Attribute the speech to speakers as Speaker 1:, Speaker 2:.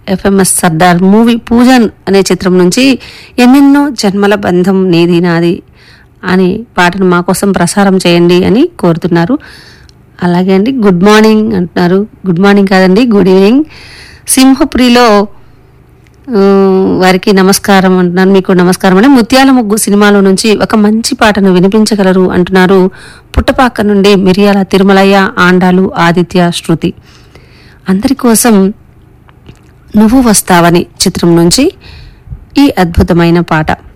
Speaker 1: FMS Sardar movie పూజన్ అనే చిత్రం నుంచి ఎన్నెన్నో జన్మల బంధం నీది నాది అని పాటను మా కోసం ప్రసారం చేయండి అని కోరుతున్నారు అలాగే అండి గుడ్ మార్నింగ్ అంటున్నారు గుడ్ మార్నింగ్ కాదండి గుడ్ ఈవినింగ్ సింహపురిలో ఆ, వారికి నమస్కారం అంటున్నాను మీకు నమస్కారం అండి ముత్యాల ముగ్గు సినిమాలో నుంచి ఒక మంచి పాటను వినిపించగలరు అంటున్నారు పుట్టపాక నుండి మిరియాల తిరుమలయ్య ఆండాలు ఆదిత్య శృతి అందరి కోసం నువ్వు వస్తావని చిత్రం నుంచి ఈ అద్భుతమైన పాట